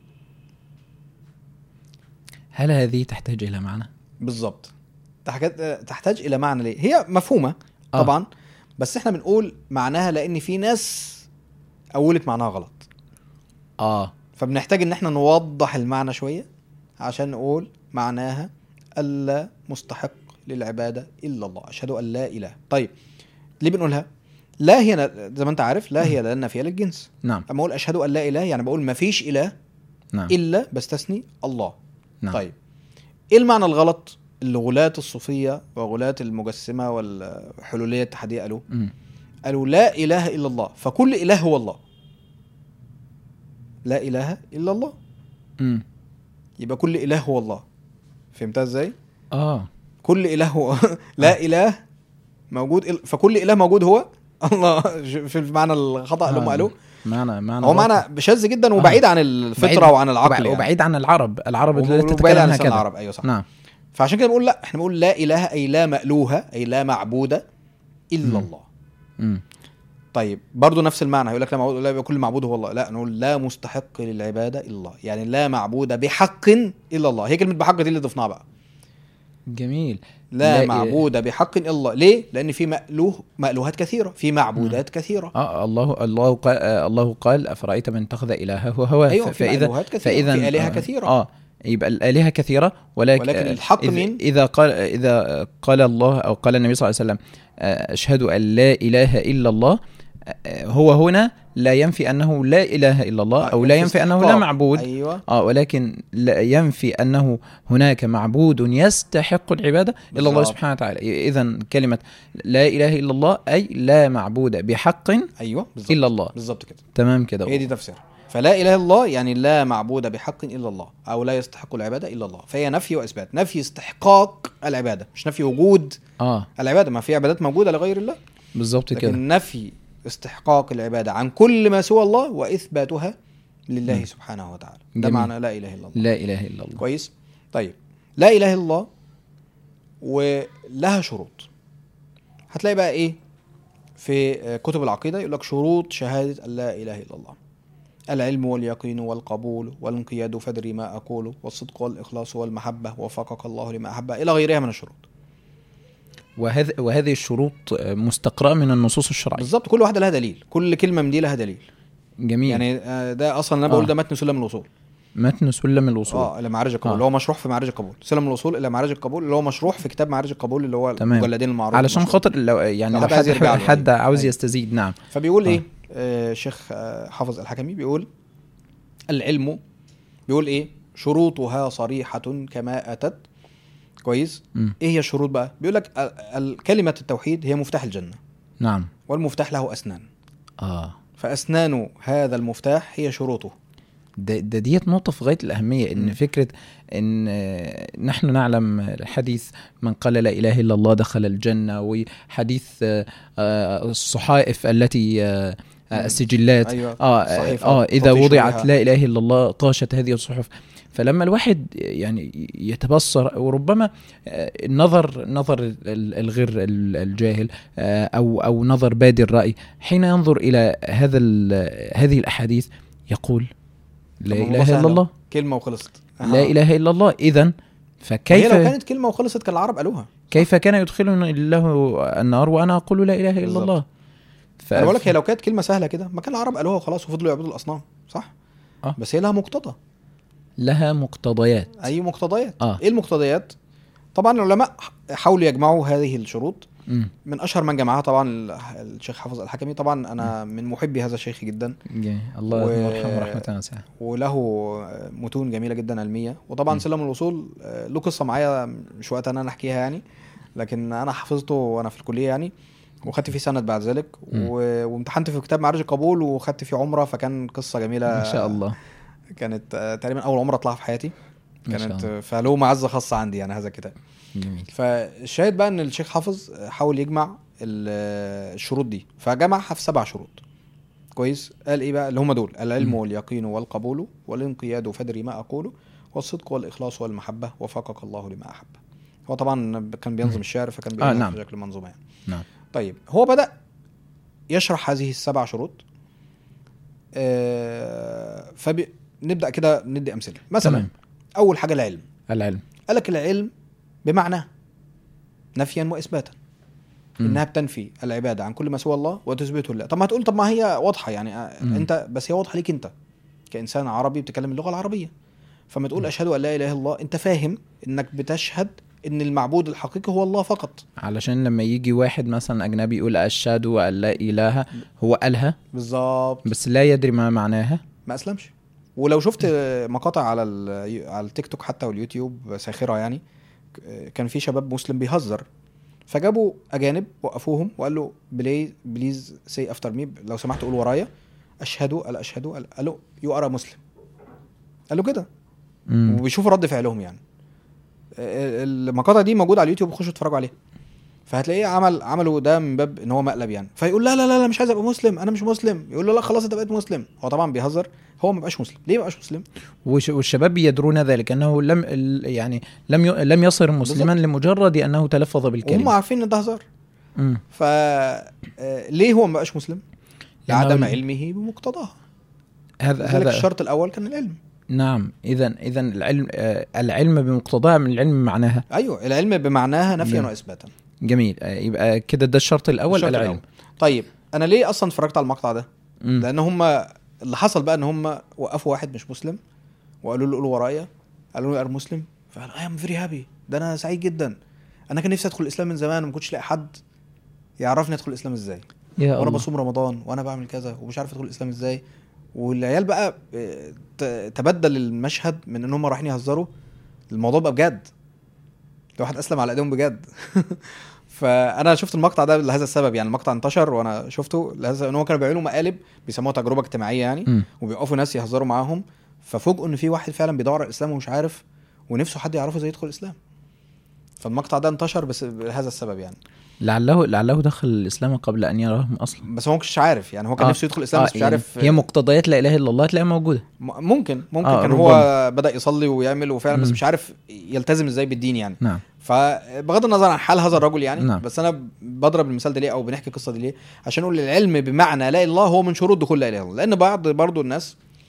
هل هذه تحتاج الى معنى بالظبط تحتاج تحتاج الى معنى ليه هي مفهومه آه. طبعا بس احنا بنقول معناها لان في ناس اولت معناها غلط اه فبنحتاج ان احنا نوضح المعنى شويه عشان نقول معناها الا مستحق للعباده الا الله اشهد ان لا اله طيب ليه بنقولها لا هي ن- زي ما انت عارف لا هي لان فيها للجنس نعم اما اقول اشهد ان لا اله يعني بقول ما فيش اله نعم الا بستثني الله نعم طيب ايه المعنى الغلط اللي غلاة الصوفية وغلاة المجسمة والحلولية الاتحادية قالوا مم. قالوا لا إله إلا الله فكل إله هو الله لا إله إلا الله مم. يبقى كل إله هو الله فهمتها ازاي؟ اه كل إله هو لا إله موجود إل- فكل إله موجود هو الله في المعنى الخطأ اللي هم آه. قالوه معنى معنى هو واضح. معنى شاذ جدا وبعيد عن الفطرة بعيد- وعن العقل وبع- يعني. وبعيد عن العرب العرب اللي وبعيد تتكلم عن لسان هكذا العرب ايوه صح نعم فعشان كده بنقول لا احنا بنقول لا اله اي لا مألوهة اي لا معبود الا مم. الله مم. طيب برضو نفس المعنى يقول لك لا معبود لا يبقى كل معبود هو الله لا نقول لا مستحق للعباده الا الله يعني لا معبود بحق الا الله هي كلمه بحق دي اللي ضفناها بقى جميل لا, لا معبود بحق الا الله ليه لان في مألوه مألوهات كثيره في معبودات كثيره اه الله الله قال آه الله قال افرايت من اتخذ الهه هواه ايوه ف- في فاذا مألوهات كثيره فاذا في الهه آه، كثيره اه يبقى الالهه كثيره ولكن, ولكن آه، الحق إذا- مين؟ اذا قال اذا قال الله او قال النبي صلى الله عليه وسلم آه، اشهد ان لا اله الا الله آه، هو هنا لا ينفي انه لا اله الا الله او لا ينفي انه لا استحقاق. معبود ايوه اه ولكن لا ينفي انه هناك معبود يستحق العباده الا الله بالظبط. سبحانه وتعالى اذا كلمه لا اله الا الله اي لا معبود بحق ايوه بالظبط الا الله بالظبط كده تمام كده هي دي تفسيرها فلا اله الا الله يعني لا معبود بحق الا الله او لا يستحق العباده الا الله فهي نفي واثبات نفي استحقاق العباده مش نفي وجود اه العباده ما في عبادات موجوده لغير الله بالظبط كده لكن نفي استحقاق العباده عن كل ما سوى الله واثباتها لله مم. سبحانه وتعالى ده جميل. معنى لا اله الا الله لا اله الا الله كويس طيب لا اله الا الله ولها شروط هتلاقي بقى ايه في كتب العقيده يقول لك شروط شهاده ان لا اله الا الله العلم واليقين والقبول والانقياد فدري ما أقول والصدق والإخلاص والمحبة وفقك الله لما أحب إلى غيرها من الشروط وهذ وهذه الشروط مستقرأة من النصوص الشرعية بالظبط كل واحدة لها دليل كل كلمة من دي لها دليل جميل يعني يعني آه، ده أصلا أنا بقول آه. ده متن سلم الوصول متن سلم الوصول اه الى معارج القبول آه. اللي هو مشروح في معارج القبول سلم الوصول الى معارج القبول اللي هو مشروح في كتاب معارج القبول اللي هو تمام. المجلدين المعروف علشان المشهور. خاطر لو يعني لو لو حد عايز حد يرجع له حد يعني. عاوز أيوة. يستزيد نعم فبيقول آه. ايه آه شيخ آه حافظ الحكمي بيقول العلم بيقول ايه شروطها صريحة كما أتت كويس مم. ايه هي الشروط بقى بيقول لك ال- ال- كلمة التوحيد هي مفتاح الجنة نعم والمفتاح له أسنان اه فأسنان هذا المفتاح هي شروطه ده, ده ديت نقطة في غاية الأهمية إن مم. فكرة إن آه، نحن نعلم حديث من قال لا إله إلا الله دخل الجنة وحديث آه، آه، الصحائف التي آه، آه، مم. السجلات أيوة. اه صحيفة اه اذا تطيش وضعت بها. لا اله الا الله طاشت هذه الصحف فلما الواحد يعني يتبصر وربما آه، النظر نظر ال- الغير ال- الجاهل آه، او او نظر بادي الراي حين ينظر الى هذا ال- هذه الاحاديث يقول لا طب ما اله الموضوع الا سهل. الله كلمة وخلصت لا اله الا الله اذا فكيف هي لو كانت كلمة وخلصت كان العرب قالوها كيف كان يدخلني الله النار وانا اقول لا اله الا بالظبط. الله ف... انا بقول لك هي لو كانت كلمه سهله كده ما كان العرب قالوها وخلاص وفضلوا يعبدوا الاصنام صح آه. بس هي لها مقتضى لها مقتضيات اي مقتضيات آه. ايه المقتضيات طبعا العلماء حاولوا يجمعوا هذه الشروط مم. من اشهر من جمعها طبعا ال- الشيخ حافظ الحكمي طبعا انا من محبي هذا الشيخ جدا جميل. الله و- يرحمه رحمه واسعه وله متون جميله جدا علميه وطبعا م. سلم الوصول آه، له قصه معايا مش وقت ان انا احكيها يعني لكن انا حفظته وانا في الكليه يعني وخدت فيه سند بعد ذلك م. و... وامتحنت في كتاب معارج القبول وخدت فيه عمره فكان قصه جميله ما شاء الله كانت آه، تقريبا اول عمره اطلعها في حياتي ما شاء كانت الله. آه، فله معزه خاصه عندي يعني هذا الكتاب جميل فالشاهد بقى ان الشيخ حافظ حاول يجمع ال- آه، الشروط دي فجمعها في سبع شروط كويس قال ايه بقى اللي هم دول العلم م. واليقين والقبول والانقياد فدري ما اقول والصدق والاخلاص والمحبه وفقك الله لما احب هو طبعا كان بينظم م. الشعر فكان آه، بينظم نعم. في شكل منظومه يعني نعم طيب هو بدا يشرح هذه السبع شروط آه فنبدا كده ندي امثله مثلا تمام. اول حاجه العلم العلم قال لك العلم بمعنى نفيا واثباتا مم. انها بتنفي العباده عن كل ما سوى الله وتثبته لله طب ما هتقول طب ما هي واضحه يعني آه، مم. انت بس هي واضحه ليك انت كانسان عربي بتتكلم اللغه العربيه فما تقول مم. اشهد ان لا اله الا الله انت فاهم انك بتشهد ان المعبود الحقيقي هو الله فقط علشان لما يجي واحد مثلا اجنبي يقول اشهد ان لا اله هو قالها بالظبط بس لا يدري ما معناها ما اسلمش ولو شفت مقاطع على ال- على التيك توك حتى واليوتيوب ساخره يعني ك- كان في شباب مسلم بيهزر فجابوا اجانب وقفوهم وقال له بليز بليز سي افتر مي لو سمحت قول ورايا اشهد قال اشهد قال قال له يو ار مسلم قال له كده مم. وبيشوفوا رد فعلهم يعني ال- المقاطع دي موجوده على اليوتيوب خشوا اتفرجوا عليها فهتلاقيه عمل عملوا ده من باب ان هو مقلب يعني فيقول لا لا لا, لا مش عايز ابقى مسلم انا مش مسلم يقول له لا خلاص انت بقيت مسلم هو طبعا بيهزر هو ما بقاش مسلم ليه ما بقاش مسلم وش- والشباب يدرون ذلك انه لم ال- يعني لم ي- لم يصر مسلما لمجرد انه تلفظ وهم بالكلمه عارفين ان ده هزار مم. ف آه، ليه هو ما بقاش مسلم لأنه- لعدم علمه بمقتضاها هذا لذلك هذا الشرط الاول كان العلم نعم اذا اذا العلم آه، العلم بمقتضاه من العلم معناها ايوه العلم بمعناها نفيا جميل. واثباتا جميل آه، يبقى كده ده الشرط الاول الشرط العلم الأول. طيب انا ليه اصلا اتفرجت على المقطع ده مم. لان هم اللي حصل بقى ان هم وقفوا واحد مش مسلم وقالوا له قول ورايا قالوا له ار مسلم فقال اي ام فيري هابي ده انا سعيد جدا انا كان نفسي ادخل الاسلام من زمان وما كنتش لاقي حد يعرفني ادخل الاسلام ازاي يا وانا الله بصوم رمضان وانا بعمل كذا ومش عارف ادخل الاسلام ازاي والعيال بقى آه، ت- تبدل المشهد من ان هم رايحين يهزروا الموضوع بقى بجد ده واحد اسلم على ايديهم بجد فانا شفت المقطع ده لهذا السبب يعني المقطع انتشر وانا شفته لهذا ان هو كانوا بيعملوا مقالب بيسموها تجربه اجتماعيه يعني مم. وبيوقفوا ناس يهزروا معاهم ففوجئوا ان في واحد فعلا بيدور على الاسلام ومش عارف ونفسه حد يعرفه ازاي يدخل الاسلام فالمقطع ده انتشر بس لهذا السبب يعني لعله لعله دخل الاسلام قبل ان يراهم اصلا بس هو ما كانش عارف يعني هو كان آه. نفسه يدخل الاسلام آه، بس مش يعني عارف هي مقتضيات لا اله الا الله تلاقيها موجوده م- ممكن ممكن آه، كان ربما. هو بدا يصلي ويعمل وفعلا بس مم. مش عارف يلتزم ازاي بالدين يعني نعم فبغض النظر عن حال هذا الرجل يعني نعم. بس انا بضرب المثال ده ليه او بنحكي القصه دي ليه عشان نقول العلم بمعنى لا اله الا الله هو من شروط دخول لا اله الا الله لان بعض برضو الناس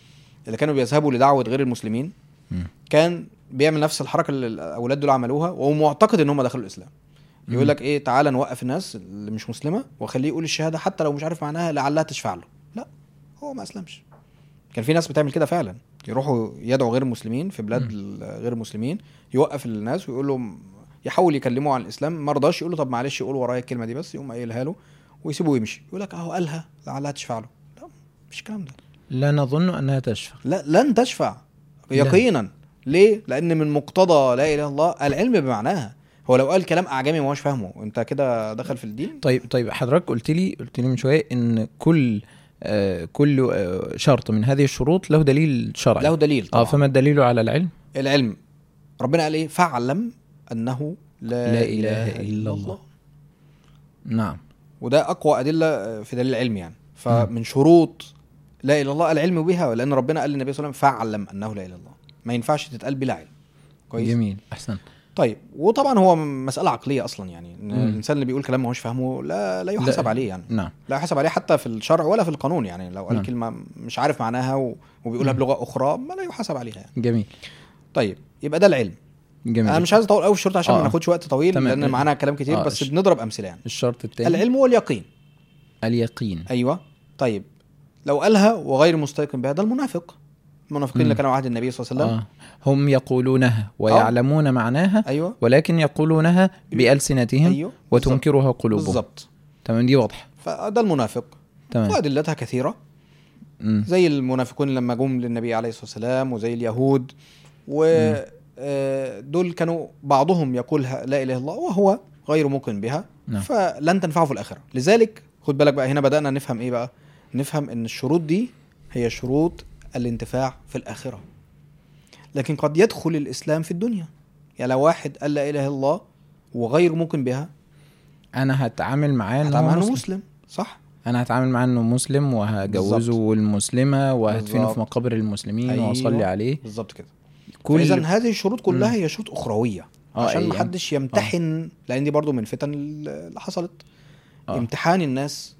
اللي كانوا بيذهبوا لدعوه غير المسلمين مم. كان بيعمل نفس الحركه اللي الاولاد دول عملوها وهو معتقد ان هم دخلوا الاسلام يقول لك ايه تعالى نوقف الناس اللي مش مسلمه واخليه يقول الشهاده حتى لو مش عارف معناها لعلها تشفع له لا هو ما اسلمش كان في ناس بتعمل كده فعلا يروحوا يدعوا غير المسلمين في بلاد ال- غير المسلمين يوقف الناس ويقول لهم يحاول يكلمه عن الاسلام ما رضاش يقول له طب معلش قول ورايا الكلمه دي بس يقوم قايلها له ويسيبه يمشي يقول لك اهو قالها لعلها تشفع له لا مفيش الكلام ده لا نظن انها تشفع لا لن تشفع يقينا ليه؟ لان من مقتضى لا اله الا الله العلم بمعناها هو لو قال كلام اعجمي ما هوش فاهمه انت كده دخل في الدين طيب طيب حضرتك قلت لي قلت لي من شويه ان كل آه كل آه شرط من هذه الشروط له دليل شرعي له دليل اه طبعا فما الدليل على العلم العلم ربنا قال ايه فاعلم انه لا, لا إله إلا الله. نعم وده اقوى ادله في دليل العلم يعني فمن شروط لا اله الا الله العلم بها لان ربنا قال للنبي صلى الله عليه وسلم فاعلم انه لا اله الا الله ما ينفعش تتقال بلا علم كويس جميل احسن طيب وطبعا هو مساله عقليه اصلا يعني إن مم. الانسان اللي بيقول كلام ما هوش فاهمه لا لا يحاسب لا. عليه يعني نعم لا يحاسب عليه حتى في الشرع ولا في القانون يعني لو قال نعم. كلمه مش عارف معناها و- وبيقولها بلغه اخرى ما لا يحاسب عليها يعني. جميل طيب يبقى ده العلم جميل انا مش عايز اطول قوي في الشرط عشان آه. ما ناخدش وقت طويل تمام. لان معانا كلام كتير آه، بس ش- بنضرب امثله يعني الشرط الثاني العلم واليقين اليقين ايوه طيب لو قالها وغير مستيقن بها ده المنافق المنافقين اللي مم. كانوا عهد النبي صلى الله عليه وسلم آه. هم يقولونها ويعلمون معناها ايوه ولكن يقولونها بألسنتهم ايوه وتنكرها قلوبهم بالظبط تمام دي واضحه فده المنافق تمام وادلتها كثيره مم. زي المنافقون لما جم للنبي عليه الصلاه والسلام وزي اليهود و آه، دول كانوا بعضهم يقول ه- لا اله الا الله وهو غير موقن بها نعم. فلن تنفعه في الاخره لذلك خد بالك بقى هنا بدانا نفهم ايه بقى نفهم ان الشروط دي هي شروط الانتفاع في الاخره لكن قد يدخل الاسلام في الدنيا يعني لو واحد قال لا اله الا الله وغير موقن بها انا هتعامل معاه انه هتعامل هو عنه مسلم. مسلم صح انا هتعامل معاه انه مسلم وهجوزه بالظبط. المسلمه وهدفنه بالظبط. في مقابر المسلمين أيوة. واصلي عليه بالظبط كده كل اذا هذه الشروط كلها هي شروط اخرويه آه، عشان أي ما يعني. حدش يمتحن لان دي برضو من الفتن اللي حصلت آه. امتحان الناس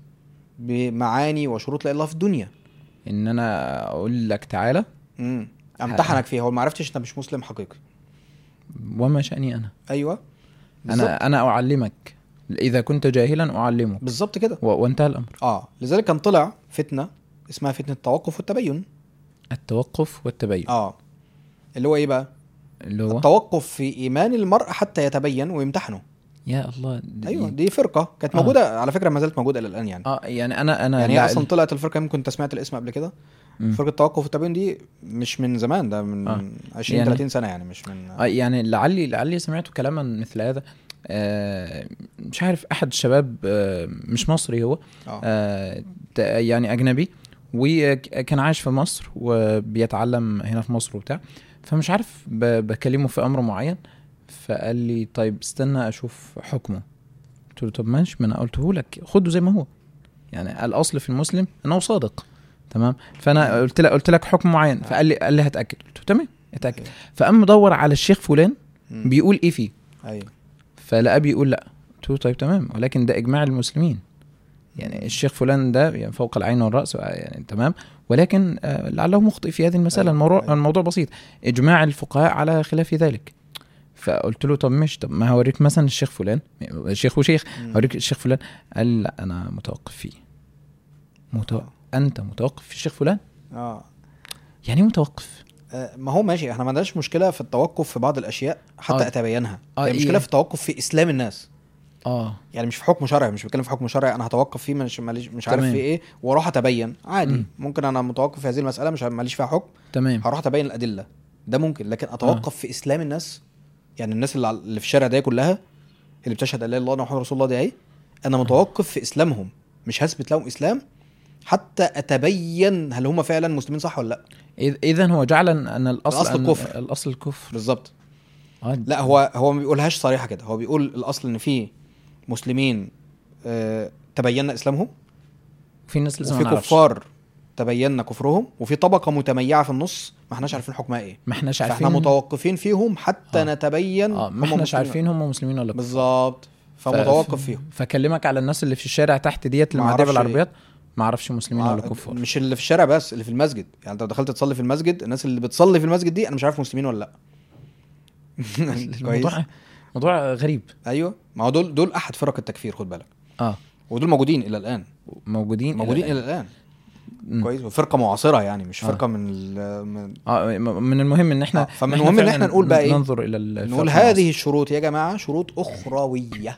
بمعاني وشروط لا اله إلا الله في الدنيا ان انا اقول لك تعالى امم امتحنك فيها وما عرفتش انت مش مسلم حقيقي وما شاني انا ايوه بالظبط انا انا اعلمك اذا كنت جاهلا اعلمك بالظبط كده و- وانتهى الامر اه لذلك كان طلع فتنه اسمها فتنه التوقف والتبين التوقف والتبين اه اللي هو ايه بقى اللي هو التوقف في ايمان المرء حتى يتبين ويمتحنه يا الله دي ايوه دي فرقه كانت آه. موجوده على فكره ما زالت موجوده الى الان يعني اه يعني انا انا يعني لا- هي اصلا طلعت الفرقه ممكن انت سمعت الاسم قبل كده مم. فرقه التوقف والتبين دي مش من زمان ده من آه. 20 يعني- 30 سنه يعني مش من آه يعني لعلي لعلي سمعت كلاما مثل هذا آه مش عارف احد الشباب آه مش مصري هو اه آه ت- يعني اجنبي وكان عايش في مصر وبيتعلم هنا في مصر وبتاع فمش عارف ب- بكلمه في امر معين فقال لي طيب استنى اشوف حكمه قلت له طب ماشي ما انا قلته لك خده زي ما هو يعني الاصل في المسلم انه صادق تمام فانا قلت لك قلت لك حكم معين فقال لي قال لي هتاكد قلت له تمام اتاكد فقام مدور على الشيخ فلان مم. بيقول ايه فيه ايوه فلقى بيقول لا قلت له طيب تمام ولكن ده اجماع المسلمين يعني الشيخ فلان ده يعني فوق العين والراس يعني تمام ولكن آه، لعله مخطئ في هذه المساله أيوة، الموضوع أيوة. الموضوع بسيط اجماع الفقهاء على خلاف ذلك فقلت له طب مش طب ما هوريك مثلا الشيخ فلان شيخ وشيخ مم. هوريك الشيخ فلان قال لا انا متوقف فيه متو... آه. انت متوقف في الشيخ فلان اه يعني إيه متوقف آه، ما هو ماشي احنا ما عندناش مشكله في التوقف في بعض الاشياء حتى آه. اتبينها آه، هي إيه؟ مشكله في التوقف في اسلام الناس اه يعني مش في حكم شرعي مش بتكلم في حكم شرعي انا هتوقف فيه مش ماليش مش عارف تمام. في ايه واروح اتبين عادي مم. ممكن انا متوقف في هذه المساله مش ماليش فيها حكم تمام هروح اتبين الادله ده ممكن لكن اتوقف في اسلام الناس يعني الناس اللي, على- اللي في الشارع ده كلها اللي بتشهد ان لا اله الا الله محمد رسول الله دي اهي انا متوقف في اسلامهم مش هثبت لهم اسلام حتى اتبين هل هم فعلا مسلمين صح ولا لا اذا هو جعل ان الاصل الأصل أن الكفر. الاصل الكفر بالظبط آه لا هو هو ما بيقولهاش صريحه كده هو بيقول الاصل ان في مسلمين آه تبين اسلامهم في ناس لسه وفي ما نعرفش كفار تبين كفرهم وفي طبقه متميعه في النص ما احناش عارفين حكمها ايه ما احناش عارفين فاحنا متوقفين فيهم حتى آه. نتبين اه ما هم احناش مسلمين. عارفين هم مسلمين ولا كفار. بالظبط ف- فمتوقف فيهم فكلمك على الناس اللي في الشارع تحت ديت ما المعديه أعرفش بالعربيات ما اعرفش مسلمين آه، ولا كفار مش اللي في الشارع بس اللي في المسجد يعني انت لو دخلت تصلي في المسجد الناس اللي بتصلي في المسجد دي انا مش عارف مسلمين ولا لا كويس الموضوع موضوع غريب ايوه ما هو دول دول احد فرق التكفير خد بالك اه ودول موجودين الى الان موجودين موجودين الى الى الان مم. كويس وفرقه معاصره يعني مش آه. فرقه من, ال- من اه م- من المهم ان احنا آه، فمن المهم ان فعلاً احنا نقول بقى ايه ننظر الى ال- نقول الفرق هذه الشروط يا جماعه شروط اخرويه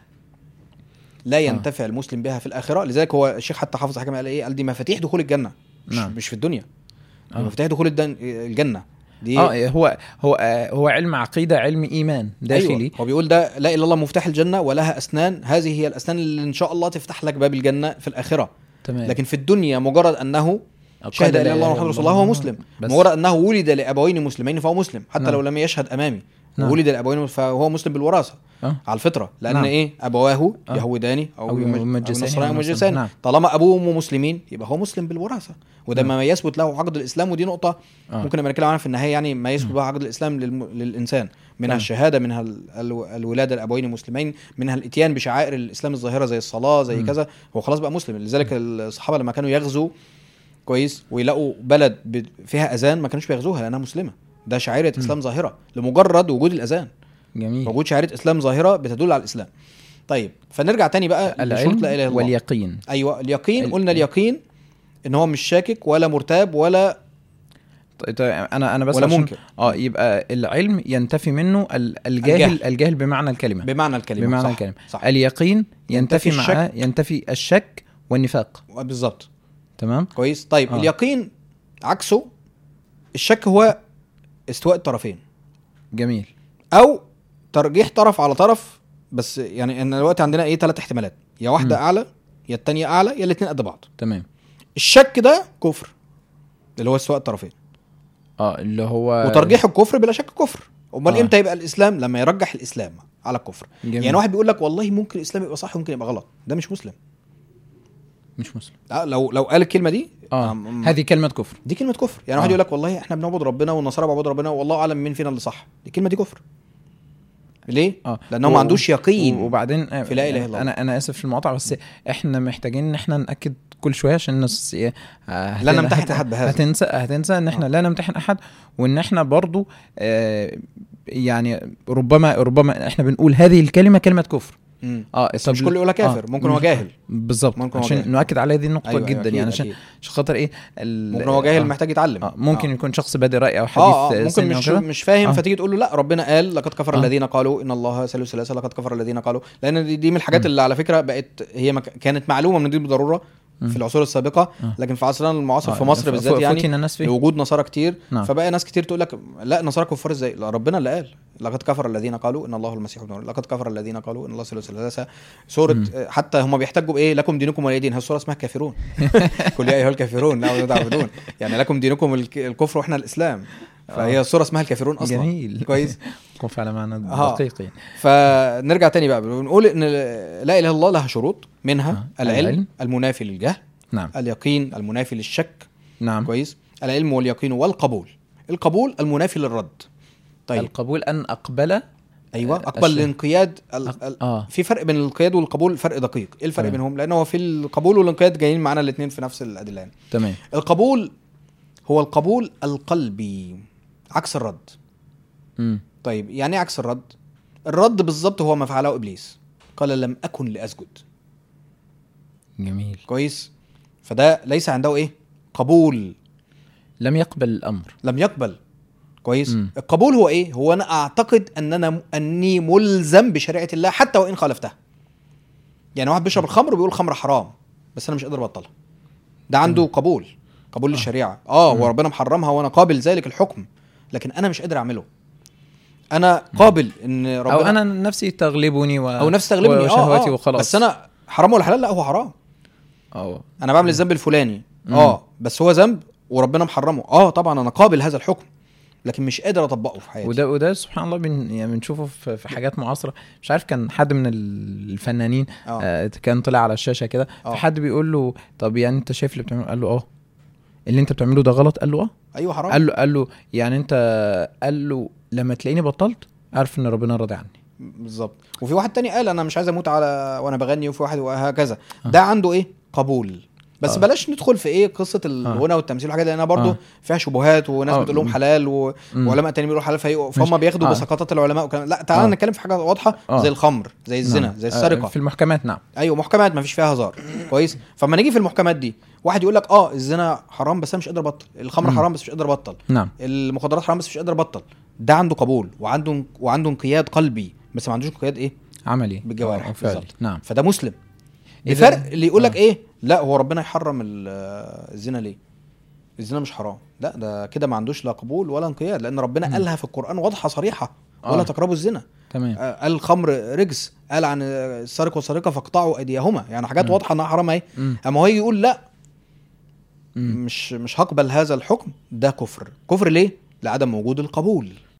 لا ينتفع المسلم بها في الاخره لذلك هو الشيخ حتى حافظ حكم قال ايه قال دي مفاتيح دخول الجنه مش, نعم. مش في الدنيا دي آه. مفاتيح دخول الدن... الجنه دي اه هو هو آه، هو علم عقيده علم ايمان داخلي أيوة. هو بيقول ده لا اله الا الله مفتاح الجنه ولها اسنان هذه هي الاسنان اللي ان شاء الله تفتح لك باب الجنه في الاخره تمام لكن في الدنيا مجرد انه قال شهد لا ان لا اله الا الله محمد رسول الله هو مسلم بس مجرد انه ولد لابوين مسلمين فهو مسلم حتى نعم. لو لم يشهد امامي نعم. ولد لابوين فهو مسلم بالوراثه آه. على الفطره لان نعم. ايه ابواه آه. يهوداني او, أو يمج- يمجساني أو نصراني أو او نصراني. مجساني نعم. طالما ابوه وامه مسلمين يبقى هو مسلم بالوراثه وده نعم. ما يثبت له عقد الاسلام ودي نقطه آه. ممكن نبقى نتكلم عنها في النهايه يعني ما يثبت بها عقد الاسلام للم... للانسان منها تمام. الشهاده منها ال... ال... الولاده لابوين مسلمين منها الاتيان بشعائر الاسلام الظاهره زي الصلاه زي مم. كذا هو خلاص بقى مسلم لذلك الصحابه لما كانوا يغزوا كويس ويلاقوا بلد ب... فيها اذان ما كانوش بيغزوها لانها مسلمه ده شعيره اسلام ظاهره لمجرد وجود الاذان جميل وجود شعيره اسلام ظاهره بتدل على الاسلام طيب فنرجع تاني بقى لشروط العلم لا اله الا الله واليقين ايوه اليقين ال- قلنا اليقين ان هو مش شاكك ولا مرتاب ولا طيب طيب انا انا بس ولا عشان- منكر. اه يبقى العلم ينتفي منه ال- الجاهل الجهل. الجاهل بمعنى الكلمه بمعنى الكلمه بمعنى صح. الكلمه صح اليقين ينتفي ينتفي معاه ينتفي الشك والنفاق بالظبط تمام كويس طيب آه. آه. اليقين عكسه الشك هو استواء الطرفين جميل او ترجيح طرف على طرف بس يعني ان دلوقتي عندنا ايه ثلاث احتمالات يا واحده مم. اعلى يا الثانيه اعلى يا الاثنين قد بعض تمام الشك ده كفر اللي هو استواء الطرفين اه اللي هو وترجيح الكفر بلا شك كفر امال آه. امتى يبقى الاسلام لما يرجح الاسلام على الكفر جميل. يعني واحد بيقول لك والله ممكن الاسلام يبقى صح وممكن يبقى غلط ده مش مسلم مش مسلم لا لو لو قال الكلمه دي اه أم- هذه كلمه كفر دي كلمه كفر يعني واحد آه. يقول لك والله احنا بنعبد ربنا والنصارى بيعبدوا ربنا والله اعلم مين فينا اللي صح دي الكلمه دي كفر ليه اه لانه ما و- عندوش يقين وبعدين آه، في لا إله إلا الله. انا انا اسف في المقاطعه بس احنا محتاجين ان احنا ناكد كل شويه عشان الناس إيه، آه، لا هت- نمتحن هت- أحد بهذا. هتنسى هتنسى ان احنا آه. لا نمتحن احد وان احنا برضو آه، يعني ربما ربما احنا بنقول هذه الكلمه كلمه كفر مم. اه بس مش كله يقولها كافر ممكن هو مش- جاهل بالظبط ممكن هو عشان جاهل. نؤكد على هذه النقطه أيوة، جدا أيوة، يعني أكيد، عشان أكيد. عشان خاطر ايه ال- ممكن هو جاهل آه. محتاج يتعلم آه ممكن آه. يكون شخص بادئ راي او حديث اه اه ممكن سنة مش وكده. مش فاهم آه. فتيجي تقول له لا ربنا قال لقد كفر آه. الذين قالوا ان الله ثالث ثلاثه لقد كفر الذين قالوا لان دي, دي من الحاجات اللي على فكره بقت هي مك... كانت معلومه من الدين بالضروره في العصور السابقه آه. لكن في عصرنا المعاصر آه، في مصر ف- بالذات ف- يعني فتن الناس فيه. لوجود نصارى كتير نعم. فبقى ناس كتير تقول لك لا نصارى كفار ازاي لا ربنا اللي قال لقد كفر الذين قالوا ان الله المسيح ابن مريم لقد كفر الذين قالوا ان الله ثالث ثلاثه سوره مم. آه، حتى هم بيحتجوا بايه لكم دينكم ولي دين هي السوره اسمها كافرون قل يا ايها الكافرون لا تعبدون يعني لكم دينكم الك- الكفر واحنا الاسلام فهي آه. السوره اسمها الكافرون اصلا جميل كويس كن فعلا معنى آه. دقيق يعني. فنرجع تاني بقى بنقول ان لا اله الا الله لها شروط منها آه. العلم, العلم. المنافي للجهل نعم اليقين المنافي للشك نعم كويس العلم واليقين والقبول القبول المنافي للرد طيب القبول ان اقبل ايوه آه، اقبل الشيء. الانقياد ال... أق- ال... اه في فرق بين الانقياد والقبول فرق دقيق ايه الفرق تمام. بينهم لان هو في القبول والانقياد جايين معانا الاثنين في نفس الادله يعني تمام القبول هو القبول القلبي عكس الرد مم. طيب يعني ايه عكس الرد الرد بالظبط هو ما فعله ابليس قال لم اكن لاسجد جميل كويس فده ليس عنده ايه قبول لم يقبل الامر لم يقبل كويس مم. القبول هو ايه هو انا اعتقد ان انا اني ملزم بشريعه الله حتى وان خالفتها يعني واحد بيشرب الخمر وبيقول الخمر حرام بس انا مش قادر ابطلها ده عنده قبول قبول للشريعه اه مم. وربنا محرمها وانا قابل ذلك الحكم لكن انا مش قادر اعمله انا قابل ان ربنا او انا نفسي تغلبني و... او نفسي تغلبني اه, وشهواتي آه. وخلاص بس انا حرام ولا حلال لا هو حرام أو. انا بعمل الذنب الفلاني مم. اه بس هو ذنب وربنا محرمه اه طبعا انا قابل هذا الحكم لكن مش قادر اطبقه في حياتي وده وده سبحان الله بن يعني بنشوفه في, في حاجات معاصره مش عارف كان حد من الفنانين اه آه كان طلع على الشاشه كده آه. فحد بيقول له طب يعني انت شايف اللي بتعمله قال له اه اللي انت بتعمله ده غلط قال له اه ايوه حرام قال له قال له يعني انت قال له لما تلاقيني بطلت عارف ان ربنا راضي عني بالظبط وفي واحد تاني قال انا مش عايز اموت على وانا بغني وفي واحد وهكذا آه. ده عنده ايه قبول بس آه. بلاش ندخل في ايه قصه الغنى والتمثيل والحاجات دي لانها برضو آه. فيها شبهات وناس آه. بتقول لهم حلال و... مم. وعلماء تانيين بيقولوا حلال فهي- فهم ماشي. بياخدوا آه. بسقطات العلماء وكلام لا تعالى آه. نتكلم في حاجه واضحه آه. زي الخمر زي الزنا نعم. زي آه، السرقه في المحكمات نعم ايوه محكمات ما فيش فيها هزار كويس فما نيجي في المحكمات دي واحد يقول لك اه الزنا حرام بس انا مش قادر ابطل الخمر مم. حرام بس مش قادر ابطل نعم المخدرات حرام بس مش قادر ابطل ده عنده قبول وعنده وعنده انقياد قلبي بس ما عندوش انقياد ايه عملي بالجوارح آه، فعلي. بالظبط. نعم فده مسلم إذا- بفرق اللي يقول لك آه. ايه لا هو ربنا يحرم ال- الزنا ليه الزنا مش حرام لا ده كده ما عندوش لا قبول ولا انقياد لان ربنا مم. قالها في القران واضحه صريحه ولا آه. تقربوا الزنا تمام آه، قال الخمر رجس قال عن السارق والسارقه فاقطعوا ايديهما يعني حاجات مم. واضحه انها حرام اهي مم. اما هو يجي يقول لا مم. مش مش هقبل هذا الحكم ده كفر كفر ليه لعدم وجود القبول